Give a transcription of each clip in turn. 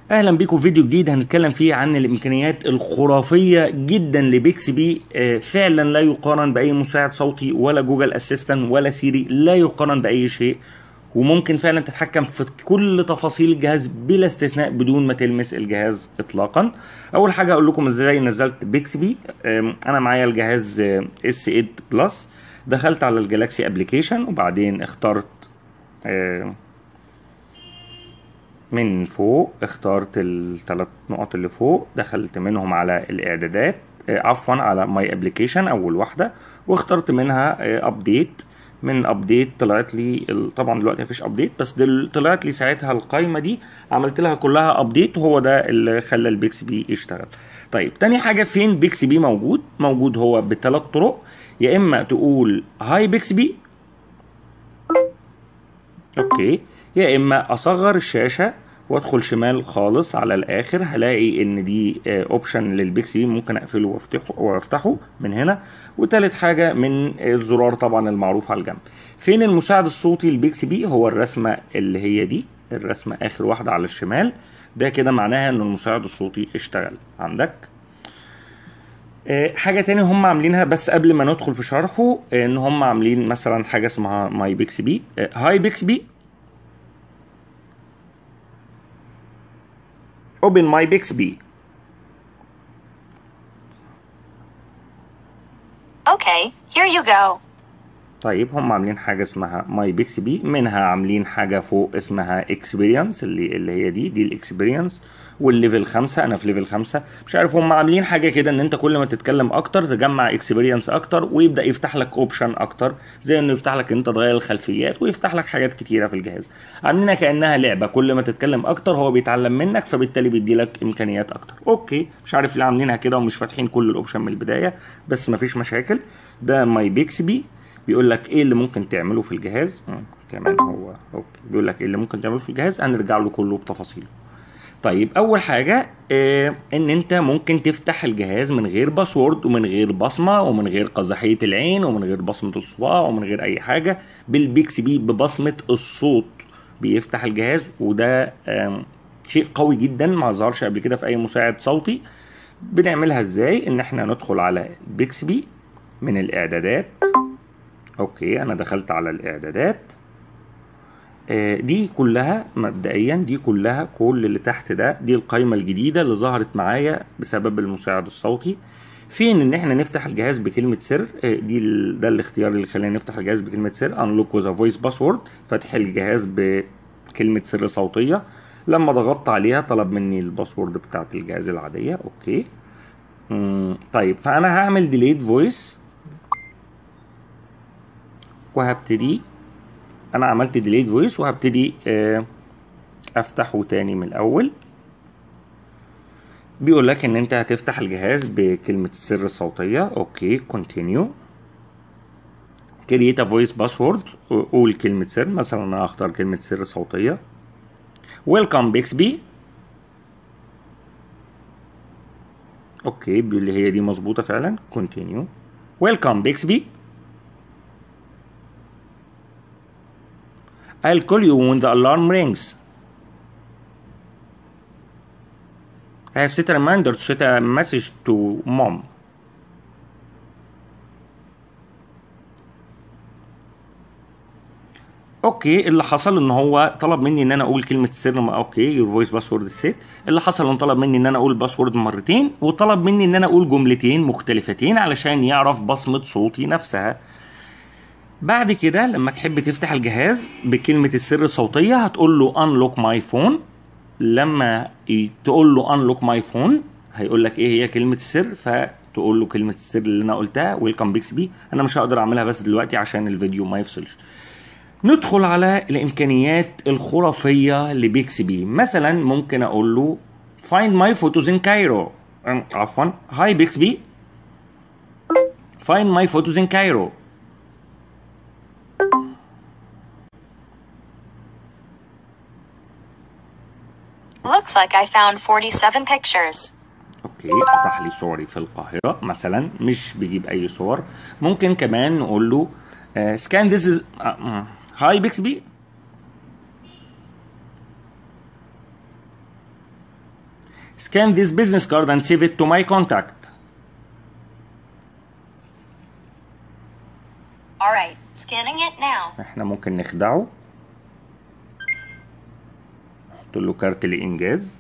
اهلا بيكم في فيديو جديد هنتكلم فيه عن الامكانيات الخرافيه جدا لبيكسي بي آه، فعلا لا يقارن باي مساعد صوتي ولا جوجل اسيستنت ولا سيري لا يقارن باي شيء وممكن فعلا تتحكم في كل تفاصيل الجهاز بلا استثناء بدون ما تلمس الجهاز اطلاقا اول حاجه اقول لكم ازاي نزلت بيكسي بي آم، انا معايا الجهاز اس 8 بلس دخلت على الجالاكسي ابلكيشن وبعدين اخترت آم، من فوق اخترت الثلاث نقط اللي فوق دخلت منهم على الاعدادات آه، عفوا على ماي ابلكيشن اول واحده واخترت منها ابديت من ابديت طلعت لي ال- طبعا دلوقتي مفيش ابديت بس دل طلعت لي ساعتها القايمه دي عملت لها كلها ابديت وهو ده اللي خلى البيكسي بي يشتغل طيب تاني حاجه فين بيكسي بي موجود موجود هو بثلاث طرق يا اما تقول هاي بيكسي بي اوكي يا اما اصغر الشاشه وادخل شمال خالص على الاخر هلاقي ان دي اوبشن للبيكسي بي ممكن اقفله وافتحه وافتحه من هنا وتالت حاجه من الزرار طبعا المعروف على الجنب فين المساعد الصوتي للبيكسي بي هو الرسمه اللي هي دي الرسمه اخر واحده على الشمال ده كده معناها ان المساعد الصوتي اشتغل عندك آه، حاجة تاني هم عاملينها بس قبل ما ندخل في شرحه آه، ان هم عاملين مثلا حاجة اسمها ماي بيكس بي هاي بيكس بي open my bixby Okay, here you go. طيب هم عاملين حاجة اسمها ماي بيكس بي منها عاملين حاجة فوق اسمها اكسبيرينس اللي اللي هي دي دي الاكسبيرينس والليفل خمسة انا في ليفل خمسة مش عارف هم عاملين حاجة كده ان انت كل ما تتكلم اكتر تجمع اكسبيرينس اكتر ويبدأ يفتح لك اوبشن اكتر زي انه يفتح لك انت تغير الخلفيات ويفتح لك حاجات كتيرة في الجهاز عاملينها كأنها لعبة كل ما تتكلم اكتر هو بيتعلم منك فبالتالي بيدي لك امكانيات اكتر اوكي مش عارف ليه عاملينها كده ومش فاتحين كل الاوبشن من البداية بس مفيش مشاكل ده ماي بيكس بي بيقول لك ايه اللي ممكن تعمله في الجهاز مم، كمان هو اوكي بيقول لك ايه اللي ممكن تعمله في الجهاز هنرجع له كله بتفاصيله طيب اول حاجه آه ان انت ممكن تفتح الجهاز من غير باسورد ومن غير بصمه ومن غير قزحيه العين ومن غير بصمه الصباع ومن غير اي حاجه بالبيكس بي ببصمه الصوت بيفتح الجهاز وده آم، شيء قوي جدا ما ظهرش قبل كده في اي مساعد صوتي بنعملها ازاي ان احنا ندخل على بيكس بي من الاعدادات اوكي انا دخلت على الاعدادات آه، دي كلها مبدئيا دي كلها كل اللي تحت ده دي القائمه الجديده اللي ظهرت معايا بسبب المساعد الصوتي فين ان احنا نفتح الجهاز بكلمه سر آه، دي ال- ده الاختيار اللي خلينا نفتح الجهاز بكلمه سر انلوك وذ فويس باسورد فتح الجهاز بكلمه سر صوتيه لما ضغطت عليها طلب مني الباسورد بتاعت الجهاز العاديه اوكي مم، طيب فانا هعمل ديليت فويس وهبتدي انا عملت ديليت فويس وهبتدي آه، افتحه تاني من الاول بيقول لك ان انت هتفتح الجهاز بكلمة السر الصوتية اوكي كونتينيو كرييت فويس باسورد قول كلمة سر مثلا انا هختار كلمة سر صوتية ويلكم بيكسبي اوكي بيقول لي هي دي مظبوطة فعلا كونتينيو ويلكم بيكسبي I'll call you when the alarm rings. I have set a reminder to set a message to mom. اوكي اللي حصل ان هو طلب مني ان انا اقول كلمه السر ما اوكي يور فويس باسورد سيت اللي حصل انه طلب مني ان انا اقول باسورد مرتين وطلب مني ان انا اقول جملتين مختلفتين علشان يعرف بصمه صوتي نفسها بعد كده لما تحب تفتح الجهاز بكلمة السر الصوتية هتقول له unlock my phone لما ي- تقول له unlock my phone هيقول لك ايه هي كلمة السر فتقول له كلمة السر اللي انا قلتها ويلكم بيكس بي انا مش هقدر اعملها بس دلوقتي عشان الفيديو ما يفصلش ندخل على الامكانيات الخرافية لبيكس بي مثلا ممكن اقول له find my photos in Cairo أم، عفوا hi بيكسبي find my photos in Cairo Looks like I found 47 pictures. اوكي فتح لي صوري في القاهرة مثلا مش بيجيب اي صور ممكن كمان نقول له سكان ذيس هاي بيكسبي scan this business card and save it to my contact Alright, scanning it now. احنا ممكن نخدعه نحط له كارت الانجاز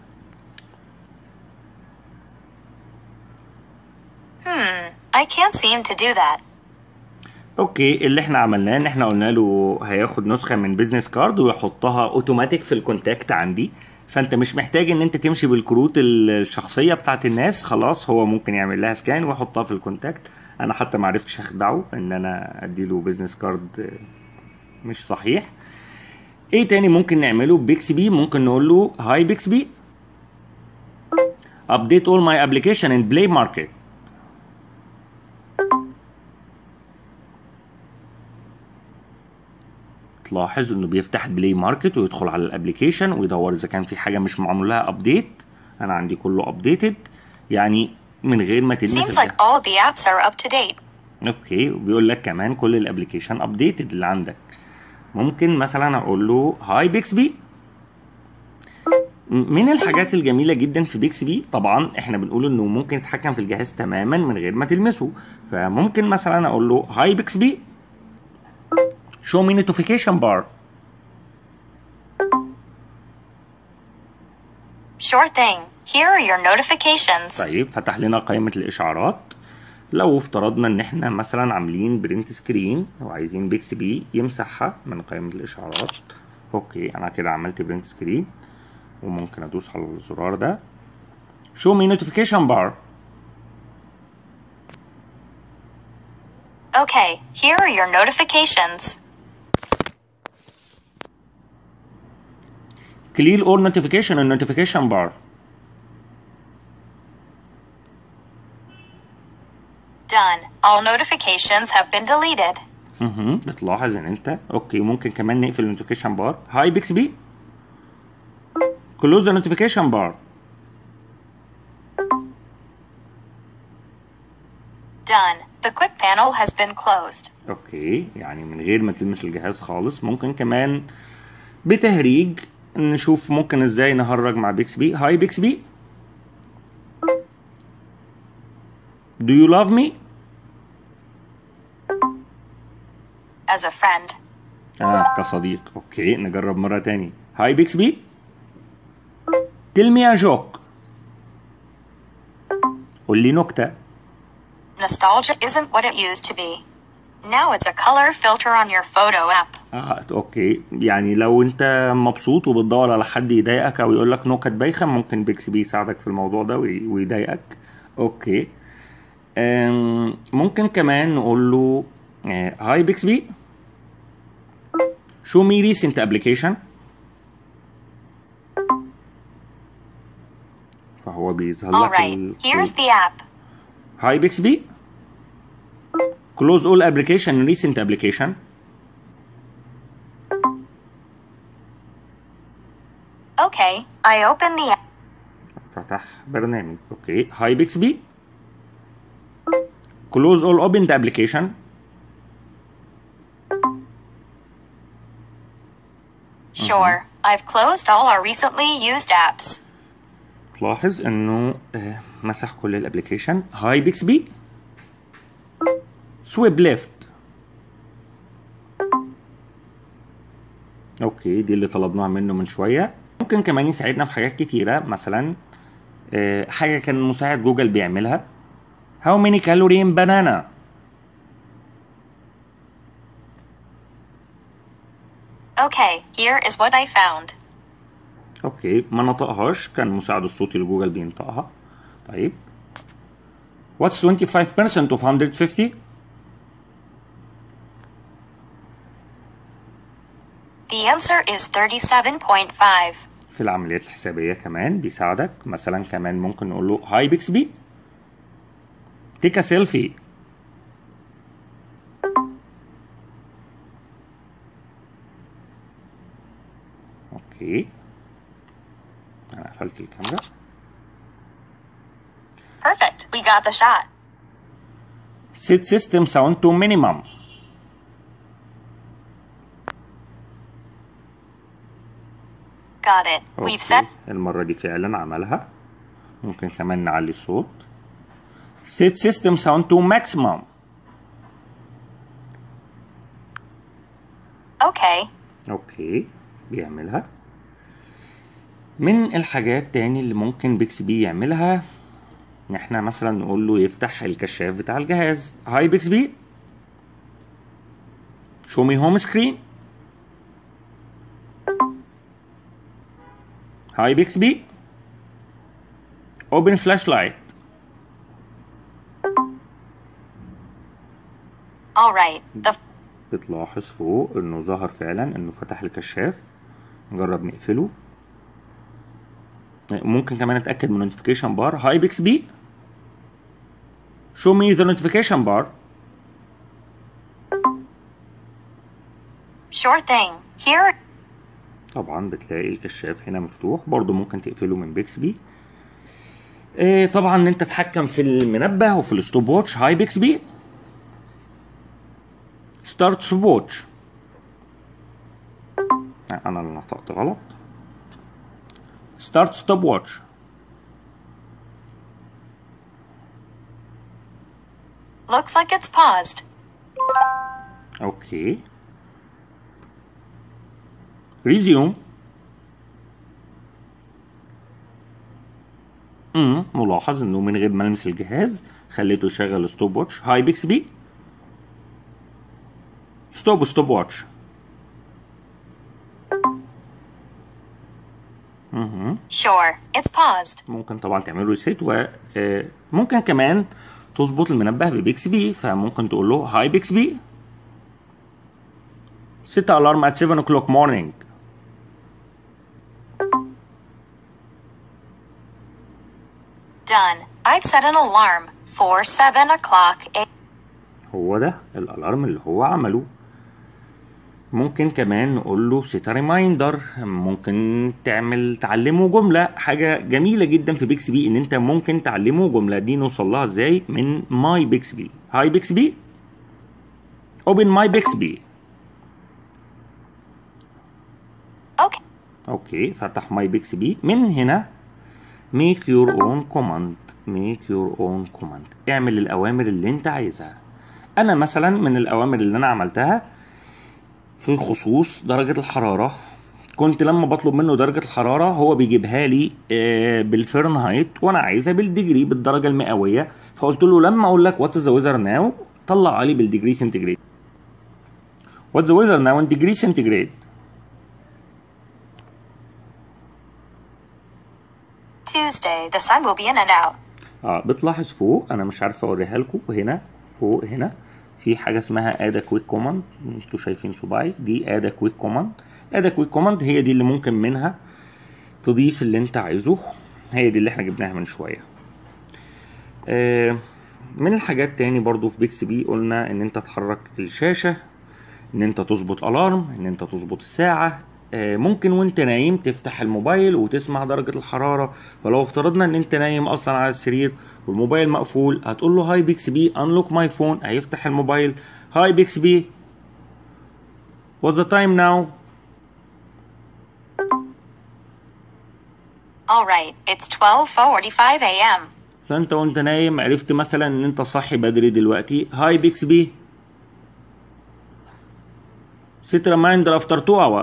Hmm, I can't seem to do that. اوكي اللي احنا عملناه ان احنا قلنا له هياخد نسخه من بيزنس كارد ويحطها اوتوماتيك في الكونتاكت عندي فانت مش محتاج ان انت تمشي بالكروت الشخصيه بتاعت الناس خلاص هو ممكن يعمل لها سكان ويحطها في الكونتاكت انا حتى ما عرفتش اخدعه ان انا اديله بيزنس كارد مش صحيح ايه تاني ممكن نعمله بيكس بي ممكن نقول له هاي بيكس بي update all my application in play market تلاحظ انه بيفتح بلاي ماركت ويدخل على الابليكيشن ويدور اذا كان في حاجه مش معمول لها ابديت انا عندي كله ابديتد يعني من غير ما تلمس Seems like الجهاز. all the apps are up to date. اوكي وبيقول لك كمان كل الابليكيشن ابديتد اللي عندك ممكن مثلا اقول له هاي بيكسبي م- من الحاجات الجميله جدا في بيكسبي طبعا احنا بنقول انه ممكن يتحكم في الجهاز تماما من غير ما تلمسه فممكن مثلا اقول له هاي بيكسبي show me notification bar Sure thing. Here are your notifications. طيب فتح لنا قائمة الإشعارات لو افترضنا إن إحنا مثلا عاملين برنت سكرين وعايزين بيكس بي يمسحها من قائمة الإشعارات أوكي أنا كده عملت برنت سكرين وممكن أدوس على الزرار ده show me notification bar Okay, here are your notifications. clear all notification and notification bar Done. All notifications have been deleted. اها بتلاحظ ان انت اوكي ممكن كمان نقفل النوتيفيكيشن بار هاي بيكس بي كلوز النوتيفيكيشن بار Done. The quick panel has been closed. اوكي يعني من غير ما تلمس الجهاز خالص ممكن كمان بتهريج نشوف ممكن ازاي نهرج مع بيكس بي هاي بيكس بي Do you love me؟ As a friend. اه كصديق اوكي نجرب مرة تاني هاي بيكس بي Tell me a joke قول لي نكتة Nostalgia isn't what it used to be. Now it's a color filter on your photo app. آه اوكي يعني لو انت مبسوط وبتدور على حد يضايقك او يقول لك نكت بايخه ممكن بيكس بي يساعدك في الموضوع ده وي- ويضايقك اوكي أم، ممكن كمان نقول له آه، هاي بيكس بي شو مي ريسنت ابلكيشن فهو بيظهر لك Alright, here's the app. هاي بيكس بي كلوز اول ابلكيشن ريسنت ابلكيشن Okay, I open the app. فتح برنامج اوكي هاي بيكس بي كلوز اول اوبن ذا ابلكيشن Sure, I've closed all our recently used apps. تلاحظ انه آه، مسح كل الابلكيشن هاي بيكس بي سويب ليفت اوكي دي اللي طلبناها منه من شويه ممكن كمان يساعدنا في حاجات كتيره مثلا آه، حاجه كان مساعد جوجل بيعملها How many calorie in banana Okay, here is what I found. اوكي ما نطقهاش كان مساعد الصوتي لجوجل بينطقها طيب What's 25% of 150 The answer is 37.5. في العمليات الحسابية كمان بيساعدك مثلا كمان ممكن نقول له هاي بيكسبي تيك سيلفي اوكي انا قفلت الكاميرا Perfect, we got the shot. set system sound to minimum Got it. We've set اوكي المرة دي فعلا عملها ممكن كمان نعلي الصوت set system sound to maximum Okay. اوكي بيعملها من الحاجات تاني اللي ممكن بيكس بي يعملها ان احنا مثلا نقول له يفتح الكشاف بتاع الجهاز هاي بيكس بي شو مي هوم سكرين هاي بيكس بي اوبن فلاش لايت All right. The بتلاحظ فوق انه ظهر فعلا انه فتح الكشاف نجرب نقفله ممكن كمان اتاكد من نوتيفيكيشن بار هاي بيكس بي شو مي ذا نوتيفيكيشن بار sure thing. Here. طبعا بتلاقي الكشاف هنا مفتوح برضو ممكن تقفله من بيكس بي إيه طبعا ان انت تتحكم في المنبه وفي الستوب واتش هاي بيكس بي ستارت ستوب واتش انا اللي نطقت غلط ستارت ستوب واتش Looks like it's paused. اوكي ريزيوم امم ملاحظ انه من غير ما المس الجهاز خليته يشغل ستوب واتش هاي بيكس بي ستوب ستوب واتش Sure. It's paused. ممكن طبعا تعمل له ريسيت وممكن كمان تظبط المنبه ببيكس بي فممكن تقول له هاي بيكس بي set alarm at 7 o'clock morning Done. I've set an alarm for 7 o'clock. A- هو ده الالارم اللي هو عمله ممكن كمان نقول له سيت ريمايندر ممكن تعمل تعلمه جمله حاجه جميله جدا في بيكس بي ان انت ممكن تعلمه جمله دي نوصل لها ازاي من ماي بيكس بي هاي بيكس بي اوبن ماي بيكس بي okay. اوكي فتح ماي بيكس بي من هنا make your own command make your own command اعمل الاوامر اللي انت عايزها انا مثلا من الاوامر اللي انا عملتها في خصوص درجة الحرارة كنت لما بطلب منه درجة الحرارة هو بيجيبها لي آه، بالفahrenheit وانا عايزها بالديجري بالدرجة المئوية فقلت له لما اقول لك وات ذا ويذر ناو طلع لي بالديجري سنتيجريد وات ذا ويذر ناو ان ديجري سنتيجريد Tuesday. The sun will be in and out. اه بتلاحظ فوق انا مش عارف اوريها لكم هنا فوق هنا في حاجه اسمها ادا كويك كوماند انتوا شايفين صباعي دي ادا كويك كوماند ادا كويك كوماند هي دي اللي ممكن منها تضيف اللي انت عايزه هي دي اللي احنا جبناها من شويه آه من الحاجات تاني برضو في بيكس بي قلنا ان انت تحرك الشاشه ان انت تظبط الارم ان انت تظبط الساعه آه، ممكن وانت نايم تفتح الموبايل وتسمع درجة الحرارة فلو افترضنا ان انت نايم اصلا على السرير والموبايل مقفول هتقول له هاي بيكس بي انلوك ماي فون هيفتح الموبايل هاي بيكس بي what's the time now All right. It's 12:45 a.m. فانت وانت نايم عرفت مثلا ان انت صاحي بدري دلوقتي هاي بيكس بي set reminder after 2 hour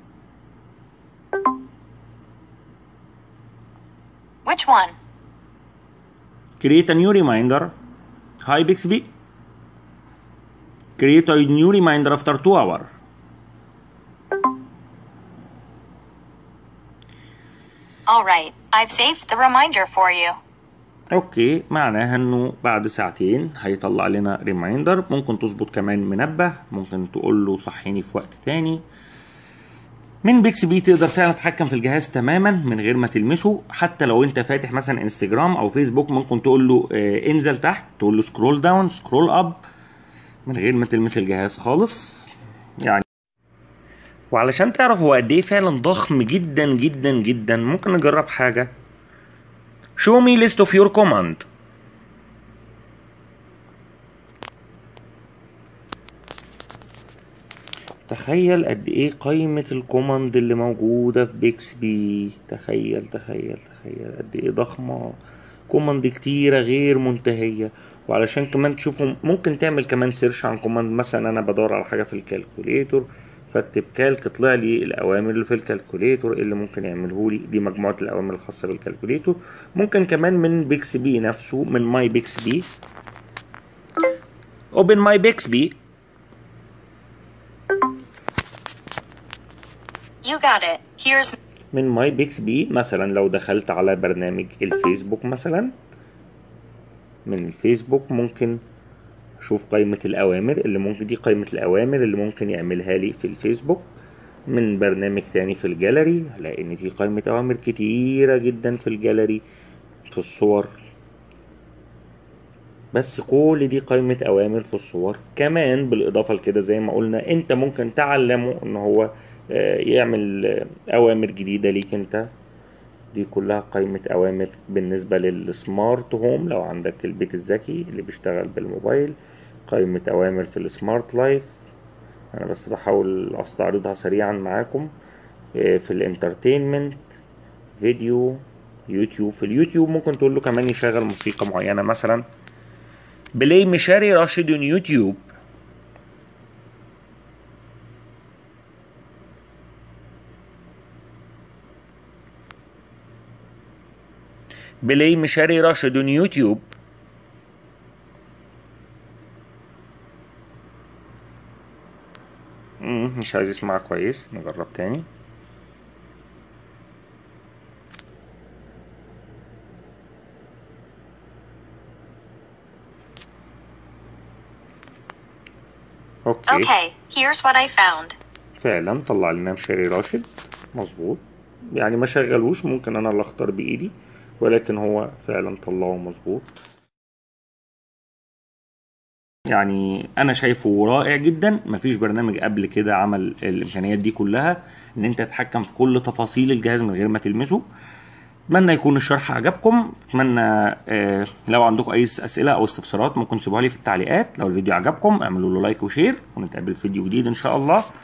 Which one? create a new reminder hi bixby create a new reminder after 2 hour All right. I've saved the reminder for you. اوكي معناها انه بعد ساعتين هيطلع لنا ريمايندر ممكن تظبط كمان منبه ممكن تقول له صحيني في وقت تاني من بيكس بي تقدر فعلا تتحكم في الجهاز تماما من غير ما تلمسه حتى لو انت فاتح مثلا انستجرام او فيسبوك ممكن تقول له آه، انزل تحت تقول له سكرول داون سكرول اب من غير ما تلمس الجهاز خالص يعني وعلشان تعرف هو قد ايه فعلا ضخم جدا جدا جدا ممكن نجرب حاجه Show me list of your command. تخيل قد ايه قائمة الكوماند اللي موجودة في بيكس بي تخيل تخيل تخيل قد ايه ضخمة كوماند كتيرة غير منتهية وعلشان كمان تشوفوا ممكن تعمل كمان سيرش عن كوماند مثلا انا بدور على حاجة في الكالكوليتور فاكتب كالك طلع لي الاوامر اللي في الكالكوليتور اللي ممكن يعمله لي دي مجموعة الاوامر الخاصة بالكالكوليتور ممكن كمان من بيكس بي نفسه من ماي بيكس بي open my بيكسبي You got it. Here's من ماي بيكسبي مثلا لو دخلت على برنامج الفيسبوك مثلا من الفيسبوك ممكن اشوف قائمة الاوامر اللي ممكن دي قائمة الاوامر اللي ممكن يعملها لي في الفيسبوك من برنامج تاني في الجاليري هلاقي ان في قائمة اوامر كتيرة جدا في الجاليري في الصور بس كل دي قائمة أوامر في الصور كمان بالإضافة لكده زي ما قلنا أنت ممكن تعلمه إن هو آه، يعمل آه، أوامر جديدة ليك أنت دي كلها قائمة أوامر بالنسبة للسمارت هوم لو عندك البيت الذكي اللي بيشتغل بالموبايل قائمة أوامر في السمارت لايف أنا بس بحاول أستعرضها سريعا معاكم آه، في الانترتينمنت فيديو يوتيوب في اليوتيوب ممكن تقول له كمان يشغل موسيقى معينة مثلا بلاي مشاري راشد on يوتيوب بلاي مشاري راشد on يوتيوب مم، مش عايز يسمع كويس نجرب تاني اوكي okay. Here's what I found. فعلا طلع لنا مشاري راشد مظبوط يعني ما شغلوش ممكن انا اللي اختار بايدي ولكن هو فعلا طلعه مظبوط يعني انا شايفه رائع جدا مفيش برنامج قبل كده عمل الامكانيات دي كلها ان انت تتحكم في كل تفاصيل الجهاز من غير ما تلمسه اتمنى يكون الشرح عجبكم اتمنى آه، لو عندكم اي اسئله او استفسارات ممكن تسيبوها لي في التعليقات لو الفيديو عجبكم اعملوا له لايك وشير ونتقابل في فيديو جديد ان شاء الله